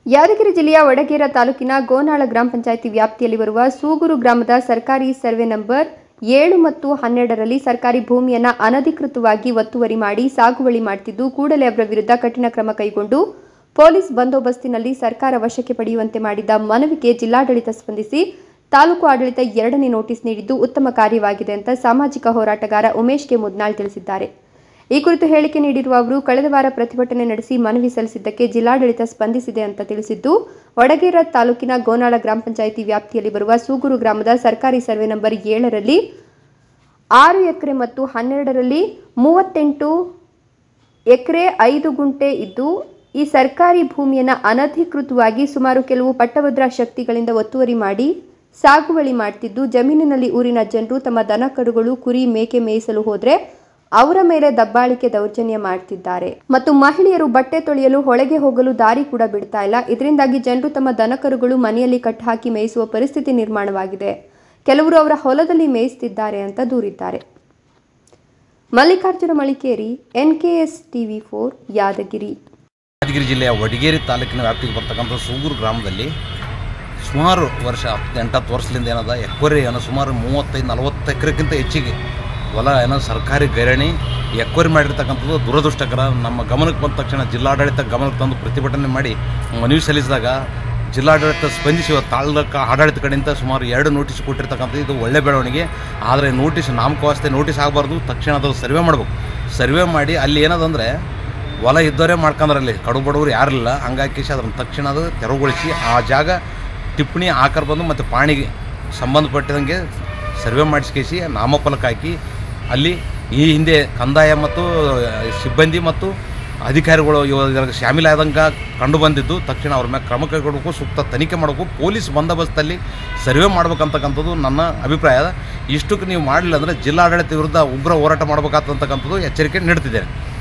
ಯಾದಗಿರಿ ಜಿಲ್ಲೆಯ ವಡಗೇರ ತಾಲೂಕಿನ ಗೋನಾಳ ಗ್ರಾಮ ಪಂಚಾಯಿತಿ ವ್ಯಾಪ್ತಿಯಲ್ಲಿ ಬರುವ ಸೂಗೂರು ಗ್ರಾಮದ ಸರ್ಕಾರಿ ಸರ್ವೆ ನಂಬರ್ ಏಳು ಮತ್ತು ಹನ್ನೆರಡರಲ್ಲಿ ಸರ್ಕಾರಿ ಭೂಮಿಯನ್ನ ಅನಧಿಕೃತವಾಗಿ ಒತ್ತುವರಿ ಮಾಡಿ ಸಾಗುವಳಿ ಮಾಡುತ್ತಿದ್ದು ಕೂಡಲೇ ಅವರ ವಿರುದ್ಧ ಕಠಿಣ ಕ್ರಮ ಕೈಗೊಂಡು ಪೊಲೀಸ್ ಬಂದೋಬಸ್ತಿನಲ್ಲಿ ಸರ್ಕಾರ ವಶಕ್ಕೆ ಪಡೆಯುವಂತೆ ಮಾಡಿದ್ದ ಮನವಿಗೆ ಜಿಲ್ಲಾಡಳಿತ ಸ್ಪಂದಿಸಿ ತಾಲೂಕು ಆಡಳಿತ ಎರಡನೇ ನೋಟಿಸ್ ನೀಡಿದ್ದು ಉತ್ತಮ ಕಾರ್ಯವಾಗಿದೆ ಅಂತ ಸಾಮಾಜಿಕ ಹೋರಾಟಗಾರ ಉಮೇಶ್ ಕೆ ಮುದ್ನಾಳ್ ತಿಳಿಸಿದ್ದಾರೆ ಈ ಕುರಿತು ಹೇಳಿಕೆ ನೀಡಿರುವ ಅವರು ಕಳೆದ ವಾರ ಪ್ರತಿಭಟನೆ ನಡೆಸಿ ಮನವಿ ಸಲ್ಲಿಸಿದ್ದಕ್ಕೆ ಜಿಲ್ಲಾಡಳಿತ ಸ್ಪಂದಿಸಿದೆ ಅಂತ ತಿಳಿಸಿದ್ದು ವಡಗೇರ ತಾಲೂಕಿನ ಗೋನಾಳ ಗ್ರಾಮ ಪಂಚಾಯಿತಿ ವ್ಯಾಪ್ತಿಯಲ್ಲಿ ಬರುವ ಸೂಗೂರು ಗ್ರಾಮದ ಸರ್ಕಾರಿ ಸರ್ವೆ ನಂಬರ್ ಏಳರಲ್ಲಿ ಆರು ಎಕರೆ ಮತ್ತು ಹನ್ನೆರಡರಲ್ಲಿ ಮೂವತ್ತೆಂಟು ಎಕರೆ ಐದು ಗುಂಟೆ ಇದ್ದು ಈ ಸರ್ಕಾರಿ ಭೂಮಿಯನ್ನು ಅನಧಿಕೃತವಾಗಿ ಸುಮಾರು ಕೆಲವು ಪಟ್ಟಭದ್ರ ಶಕ್ತಿಗಳಿಂದ ಒತ್ತುವರಿ ಮಾಡಿ ಸಾಗುವಳಿ ಮಾಡ್ತಿದ್ದು ಜಮೀನಿನಲ್ಲಿ ಊರಿನ ಜನರು ತಮ್ಮ ದನ ಕರುಗಳು ಕುರಿ ಮೇಕೆ ಮೇಯಿಸಲು ಹೋದ್ರೆ ಅವರ ಮೇಲೆ ದಬ್ಬಾಳಿಕೆ ದೌರ್ಜನ್ಯ ಮಾಡ್ತಿದ್ದಾರೆ ಮತ್ತು ಮಹಿಳೆಯರು ಬಟ್ಟೆ ತೊಳೆಯಲು ಹೊಳೆಗೆ ಹೋಗಲು ದಾರಿ ಕೂಡ ಬಿಡ್ತಾ ಇಲ್ಲ ಇದರಿಂದಾಗಿ ಜನರು ತಮ್ಮ ದನಕರುಗಳು ಮನೆಯಲ್ಲಿ ಕಟ್ಟಹಾಕಿ ಮೇಯಿಸುವ ಪರಿಸ್ಥಿತಿ ನಿರ್ಮಾಣವಾಗಿದೆ ಕೆಲವರು ಅವರ ಹೊಲದಲ್ಲಿ ಮೇಯಿಸ್ತಿದ್ದಾರೆ ಅಂತ ದೂರಿದ್ದಾರೆ Mallikarjuna Malikeri NKS TV four Yadgir Yadgir ಜಿಲ್ಲೆಯ ವಡಗೇರಿ ತಾಲೂಕಿನ ವ್ಯಾಪ್ತಿಗೆ ಬರ್ತಕ್ಕಂಥ ಸೂಗೂರು ಗ್ರಾಮದಲ್ಲಿ ಸುಮಾರು ವರ್ಷ ಹತ್ತು ಎಂಟತ್ತು ವರ್ಷದಿಂದ ಏನದ ಎಕ್ವರಿ ಏನೋ ಸುಮಾರು ಮೂವತ್ತೈದು ನಲವತ್ತು ಎಕರೆಗಿಂತ ಹೆಚ್ಚಿಗೆ ಹೊಲ ಏನೋ ಸರ್ಕಾರಿ ಗರಣಿ ಎಕ್ವರಿ ಮಾಡಿರ್ತಕ್ಕಂಥದ್ದು ದುರದೃಷ್ಟಕರ ನಮ್ಮ ಗಮನಕ್ಕೆ ಬಂದ ತಕ್ಷಣ ಜಿಲ್ಲಾಡಳಿತ ಗಮನಕ್ಕೆ ತಂದು ಪ್ರತಿಭಟನೆ ಮಾಡಿ ಮನವಿ ಸಲ್ಲಿಸಿದಾಗ ಜಿಲ್ಲಾಡಳಿತ ಸ್ಪಂದಿಸಿ ಇವತ್ತು ತಾಲೂಕು ಆಡಳಿತ ಕಡೆಯಿಂದ ಸುಮಾರು ಎರಡು ನೋಟಿಸ್ ಕೊಟ್ಟಿರ್ತಕ್ಕಂಥದ್ದು ಇದು ಒಳ್ಳೆ ಬೆಳವಣಿಗೆ ಆದರೆ ನೋಟಿಸ್ ನಾಮಕವಾಸ್ತೆ ನೋಟಿಸ್ ಆಗಬಾರ್ದು ತಕ್ಷಣ ಅದು ಸರ್ವೆ ಮಾಡ್ಬೇಕು ಸರ್ವೆ ಮಾಡಿ ಅಲ್ಲಿ ಏನದಂದರೆ ಹೊಲ ಇದ್ದವರೇ ಮಾಡ್ಕೊಂಡ್ರಲ್ಲಿ ಕಡು ಬಡವರು ಯಾರಿಲ್ಲ ಹಂಗಾಗಿ ಅದನ್ನು ತಕ್ಷಣ ಅದು ತೆರವುಗೊಳಿಸಿ ಆ ಜಾಗ ಟಿಪ್ಪಣಿ ಆಕಾರ ಬಂದು ಮತ್ತು ಪಾಣಿಗೆ ಸಂಬಂಧಪಟ್ಟಿದಂಗೆ ಸರ್ವೆ ಮಾಡಿಸ್ಕೇಸಿ ನಾಮಫಲಕ ಹಾಕಿ ಅಲ್ಲಿ ಈ ಹಿಂದೆ ಕಂದಾಯ ಮತ್ತು ಸಿಬ್ಬಂದಿ ಮತ್ತು ಅಧಿಕಾರಿಗಳು ಇವಾಗ ಶಾಮೀಲಾದಂಗೆ ಕಂಡು ಬಂದಿದ್ದು ತಕ್ಷಣ ಅವ್ರ ಮೇಲೆ ಕ್ರಮ ಕೈಗೊಳ್ಳಬೇಕು ಸೂಕ್ತ ತನಿಖೆ ಮಾಡಬೇಕು ಪೊಲೀಸ್ ಬಂದೋಬಸ್ತಲ್ಲಿ ಸರ್ವೆ ಮಾಡ್ಬೇಕಂತಕ್ಕಂಥದ್ದು ನನ್ನ ಅಭಿಪ್ರಾಯ ಇಷ್ಟಕ್ಕೆ ನೀವು ಮಾಡಲಿಲ್ಲ ಅಂದರೆ ಜಿಲ್ಲಾಡಳಿತ ವಿರುದ್ಧ ಉಗ್ರ ಹೋರಾಟ ಮಾಡಬೇಕಾಗ್ತಕ್ಕಂಥದ್ದು ಎಚ್ಚರಿಕೆ ನೀಡ್ತಿದ್ದೇನೆ